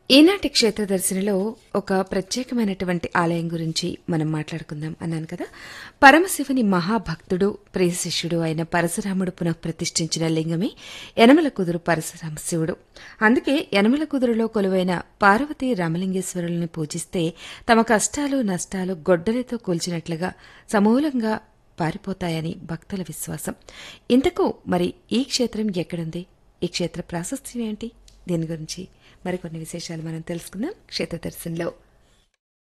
ఈనాటి క్షేత్ర దర్శనలో ఒక ప్రత్యేకమైనటువంటి ఆలయం గురించి మనం మాట్లాడుకుందాం అన్నాను కదా పరమశివుని మహాభక్తుడు ప్రియ శిష్యుడు అయిన పరశురాముడు పునఃప్రతిష్ఠించిన లింగమే యనమల కుదురు పరశురామ శివుడు అందుకే యనమల కుదురులో కొలువైన పార్వతీ రామలింగేశ్వరుల్ని పూజిస్తే తమ కష్టాలు నష్టాలు గొడ్డలితో కూల్చినట్లుగా సమూలంగా పారిపోతాయని భక్తుల విశ్వాసం ఇంతకు మరి ఈ క్షేత్రం ఎక్కడుంది ఈ క్షేత్ర ప్రాశస్త్యం ఏంటి దీని గురించి మరికొన్ని విశేషాలు మనం తెలుసుకుందాం క్షేత్ర దర్శనంలో